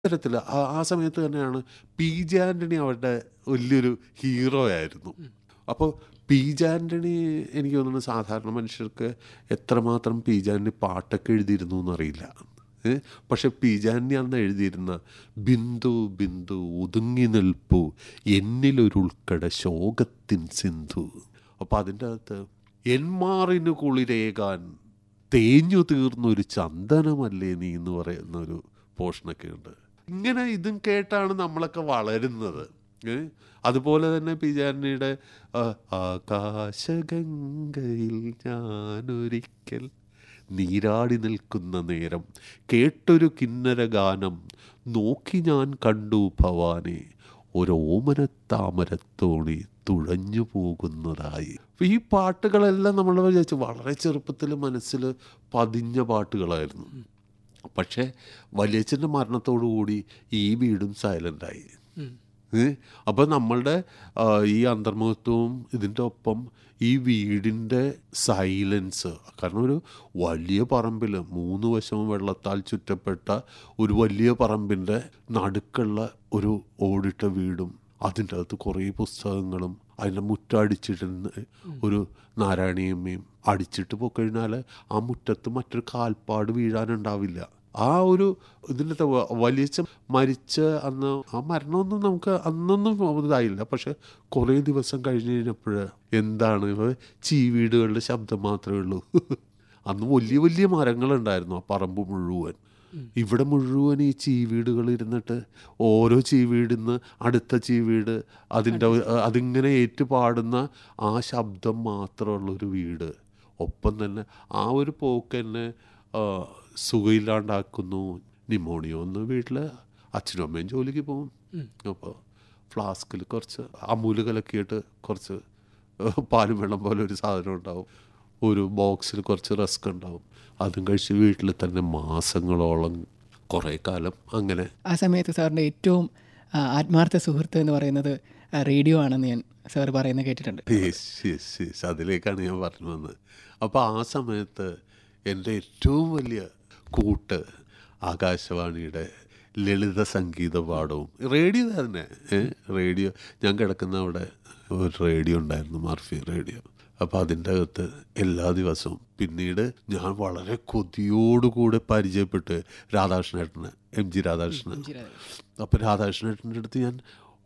തരത്തിൽ ആ ആ സമയത്ത് തന്നെയാണ് പി ജെ ആൻ്റണി അവരുടെ വലിയൊരു ഹീറോ ആയിരുന്നു അപ്പോൾ പി ജെ ആൻ്റണി എനിക്ക് തോന്നുന്നു സാധാരണ മനുഷ്യർക്ക് എത്രമാത്രം പി ജെ ആൻ്റണി പാട്ടൊക്കെ എഴുതിയിരുന്നു എന്നറിയില്ല ഏ? പക്ഷെ പി ജെ ആൻ്റണി അന്ന് എഴുതിയിരുന്ന ബിന്ദു ബിന്ദു ഒതുങ്ങി നിൽപ്പു എന്നിലൊരുൾക്കട ശോകത്തിൻ സിന്ധു അപ്പോൾ അതിൻ്റെ അകത്ത് എന്മാറിന് കുളിരേകാൻ തേഞ്ഞു തീർന്നൊരു ചന്ദനമല്ലേ നീ എന്ന് പറയുന്ന ഒരു പോർഷനൊക്കെ ഉണ്ട് ഇങ്ങനെ ഇതും കേട്ടാണ് നമ്മളൊക്കെ വളരുന്നത് ഏ? അതുപോലെ തന്നെ പി ജാനിയുടെ ആകാശഗംഗയിൽ ഞാനൊരിക്കൽ നീരാടി നിൽക്കുന്ന നേരം കേട്ടൊരു കിന്നര ഗാനം നോക്കി ഞാൻ കണ്ടു ഭവാനെ ഒരോമനത്താമരത്തോണി തുഴഞ്ഞു പോകുന്നതായി അപ്പൊ ഈ പാട്ടുകളെല്ലാം നമ്മൾ വിചാരിച്ചു വളരെ ചെറുപ്പത്തിൽ മനസ്സിൽ പതിഞ്ഞ പാട്ടുകളായിരുന്നു പക്ഷേ വലിയച്ഛൻ്റെ മരണത്തോടുകൂടി ഈ വീടും സൈലൻ്റായി അപ്പോൾ നമ്മളുടെ ആ, ഈ അന്തർമുഖത്വവും ഇതിൻ്റെ ഒപ്പം ഈ വീടിൻ്റെ സൈലൻസ് കാരണം ഒരു വലിയ പറമ്പിൽ മൂന്ന് വശവും വെള്ളത്താൽ ചുറ്റപ്പെട്ട ഒരു വലിയ പറമ്പിൻ്റെ നടുക്കുള്ള ഒരു ഓടിട്ട വീടും അതിൻ്റെ അകത്ത് കുറേ പുസ്തകങ്ങളും അതിൻ്റെ മുറ്റം അടിച്ചിട്ട് ഒരു നാരായണീയമ്മയും അടിച്ചിട്ട് പോയി കഴിഞ്ഞാൽ ആ മുറ്റത്ത് മറ്റൊരു കാൽപ്പാട് വീഴാനുണ്ടാവില്ല ആ ഒരു ഇതിൻ്റെ വലിയ മരിച്ച അന്ന് ആ മരണമൊന്നും നമുക്ക് അന്നൊന്നും ഇതായില്ല പക്ഷെ കുറേ ദിവസം കഴിഞ്ഞ് കഴിഞ്ഞപ്പോൾ എന്താണ് ഇവ ചീവീടുകളുടെ ശബ്ദം മാത്രമേ ഉള്ളൂ അന്ന് വലിയ വലിയ മരങ്ങളുണ്ടായിരുന്നു ആ പറമ്പ് മുഴുവൻ ഇവിടെ മുഴുവൻ ഈ ചീവീടുകൾ ഇരുന്നിട്ട് ഓരോ ചീവീടിന്ന് അടുത്ത ചീവീട് അതിൻ്റെ അതിങ്ങനെ ഏറ്റുപാടുന്ന ആ ശബ്ദം മാത്രമുള്ളൊരു വീട് ഒപ്പം തന്നെ ആ ഒരു പോക്ക് എന്നെ ആ, സുഖമില്ലാണ്ടാക്കുന്നു നിമോണിയ ഒന്ന് വീട്ടിൽ അച്ഛനും അമ്മയും ജോലിക്ക് പോകും അപ്പോൾ ഫ്ലാസ്കിൽ കുറച്ച് അമൂല് കലക്കിയിട്ട് കുറച്ച് പാലും വെള്ളം പോലെ ഒരു സാധനം ഉണ്ടാവും ഒരു ബോക്സിൽ കുറച്ച് റസ്ക് ഉണ്ടാവും അതും കഴിച്ച് വീട്ടിൽ തന്നെ മാസങ്ങളോളം കുറേ കാലം അങ്ങനെ ആ സമയത്ത് സാറിൻ്റെ ഏറ്റവും ആ, ആത്മാർത്ഥ സുഹൃത്ത് എന്ന് പറയുന്നത് ആ, റേഡിയോ ആണെന്ന് ഞാൻ സാർ പറയുന്നത് കേട്ടിട്ടുണ്ട് യെസ് യെസ് യെസ് അതിലേക്കാണ് ഞാൻ പറഞ്ഞു വന്നത് അപ്പോൾ ആ സമയത്ത് എൻ്റെ ഏറ്റവും വലിയ കൂട്ട് ആകാശവാണിയുടെ ലളിത സംഗീത പാഠവും റേഡിയോ തന്നെ ഏ? റേഡിയോ ഞാൻ കിടക്കുന്ന അവിടെ ഒരു റേഡിയോ ഉണ്ടായിരുന്നു മർഫി റേഡിയോ അപ്പോൾ അതിൻ്റെ അകത്ത് എല്ലാ ദിവസവും പിന്നീട് ഞാൻ വളരെ കൊതിയോടുകൂടെ പരിചയപ്പെട്ട് രാധാകൃഷ്ണേട്ടന് എം ജി രാധാകൃഷ്ണൻ അപ്പോൾ രാധാകൃഷ്ണേട്ടൻ്റെ അടുത്ത് ഞാൻ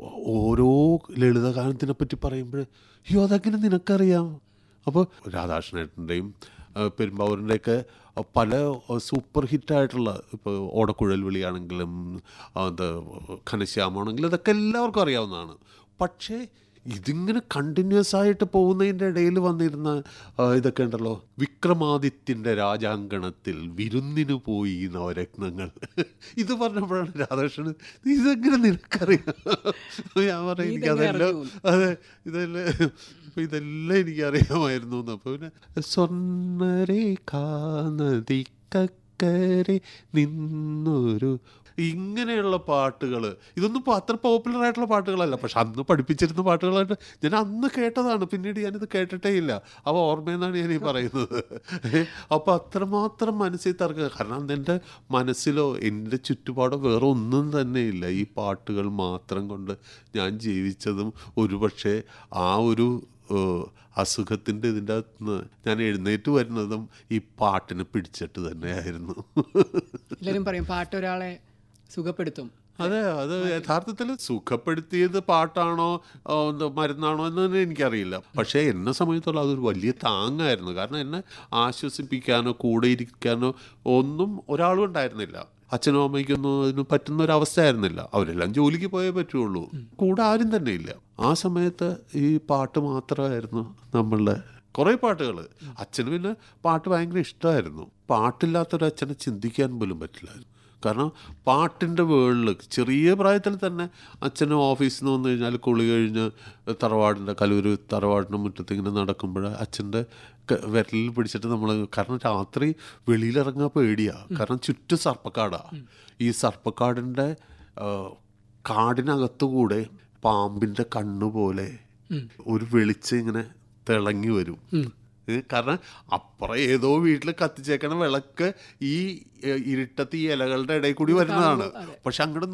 ഓരോ ലളിതഗാനത്തിനെ പറ്റി പറയുമ്പോൾ അയ്യോ അതെങ്ങനെ നിനക്കറിയാം അപ്പോൾ രാധാകൃഷ്ണേട്ടൻ്റെയും പെരുമ്പാവൂരിൻ്റെയൊക്കെ പല സൂപ്പർ ഹിറ്റായിട്ടുള്ള ഇപ്പോൾ ഓടക്കുഴൽ വിളിയാണെങ്കിലും അത് ഘനശ്യാമാണെങ്കിലും ഇതൊക്കെ എല്ലാവർക്കും അറിയാവുന്നതാണ് പക്ഷേ ഇതിങ്ങനെ കണ്ടിന്യൂസ് ആയിട്ട് പോകുന്നതിൻ്റെ ഇടയിൽ വന്നിരുന്ന ആ, ഇതൊക്കെ ഉണ്ടല്ലോ വിക്രമാദിത്യൻ്റെ രാജാങ്കണത്തിൽ വിരുന്നിന് പോയി നവരത്നങ്ങൾ ഇത് പറഞ്ഞപ്പോഴാണ് രാധാകൃഷ്ണൻ ഇതെങ്ങനെ നിനക്കറിയാം ഞാൻ പറയും എനിക്കതെല്ലാം അതെ ഇതെല്ലാം ഇപ്പൊ ഇതെല്ലാം എനിക്കറിയാമായിരുന്നു എന്ന് അപ്പോൾ പിന്നെ സ്വർണ്ണരേഖാ നദിക്കക്കരെ നിന്നൊരു ഇങ്ങനെയുള്ള പാട്ടുകൾ ഇതൊന്നും ഇപ്പോൾ അത്ര പോപ്പുലർ ആയിട്ടുള്ള പാട്ടുകളല്ല പക്ഷെ അന്ന് പഠിപ്പിച്ചിരുന്ന പാട്ടുകളായിട്ട് ഞാൻ അന്ന് കേട്ടതാണ് പിന്നീട് ഞാനിത് കേട്ടിട്ടേ ഇല്ല അവ ഓർമ്മയെന്നാണ് ഞാൻ ഈ പറയുന്നത് അപ്പോൾ അത്രമാത്രം മനസ്സിൽ തറക്കുക കാരണം അന്ന് എൻ്റെ മനസ്സിലോ എൻ്റെ ചുറ്റുപാടോ വേറെ ഒന്നും തന്നെ ഇല്ല ഈ പാട്ടുകൾ മാത്രം കൊണ്ട് ഞാൻ ജീവിച്ചതും ഒരുപക്ഷെ ആ ഒരു അസുഖത്തിൻ്റെ ഇതിൻ്റെ അകത്ത് നിന്ന് ഞാൻ എഴുന്നേറ്റ് വരുന്നതും ഈ പാട്ടിനെ പിടിച്ചിട്ട് തന്നെയായിരുന്നു എല്ലാവരും പറയും പാട്ട് ഒരാളെ സുഖപ്പെടുത്തും അതെ അത് യഥാർത്ഥത്തിൽ സുഖപ്പെടുത്തിയത് പാട്ടാണോ ആ, എന്താ മരുന്നാണോ എന്ന് തന്നെ എനിക്കറിയില്ല പക്ഷേ എന്നെ സമയത്തുള്ള അതൊരു വലിയ താങ്ങായിരുന്നു കാരണം എന്നെ ആശ്വസിപ്പിക്കാനോ കൂടെ ഇരിക്കാനോ ഒന്നും ഒരാളും ഉണ്ടായിരുന്നില്ല അച്ഛനും അമ്മയ്ക്കൊന്നും അതിന് പറ്റുന്ന ഒരു അവസ്ഥയായിരുന്നില്ല അവരെല്ലാം ജോലിക്ക് പോയേ പറ്റുള്ളൂ കൂടെ ആരും തന്നെ ഇല്ല ആ സമയത്ത് ഈ പാട്ട് മാത്രമായിരുന്നു നമ്മളുടെ കുറേ പാട്ടുകൾ അച്ഛന് പിന്നെ പാട്ട് ഭയങ്കര ഇഷ്ടമായിരുന്നു പാട്ടില്ലാത്തൊരു അച്ഛനെ ചിന്തിക്കാൻ പോലും പറ്റില്ലായിരുന്നു കാരണം പാട്ടിൻ്റെ വേൾഡിൽ ചെറിയ പ്രായത്തിൽ തന്നെ അച്ഛനും ഓഫീസിൽ നിന്ന് വന്നു കഴിഞ്ഞാൽ കുളി കഴിഞ്ഞ് തറവാടിൻ്റെ കലൂർ തറവാടിൻ്റെ മുറ്റത്ത് ഇങ്ങനെ നടക്കുമ്പോൾ അച്ഛൻ്റെ ക- വിരലിൽ പിടിച്ചിട്ട് നമ്മൾ കാരണം രാത്രി വെളിയിലിറങ്ങാൻ പേടിയാണ് കാരണം ചുറ്റും സർപ്പക്കാടാണ് ഈ സർപ്പക്കാടിൻ്റെ ആ, കാടിനകത്തുകൂടെ പാമ്പിൻ്റെ കണ്ണുപോലെ ഒരു വെളിച്ചം ഇങ്ങനെ തിളങ്ങി വരും ഏ, കാരണം അപ്പുറം ഏതോ വീട്ടിൽ കത്തിച്ചേക്കണ വിളക്ക് ഈ ഏ, ഇരുട്ടത്ത് ഈ ഇലകളുടെ ഇടയിൽ കൂടി വരുന്നതാണ് പക്ഷെ അങ്ങോട്ട്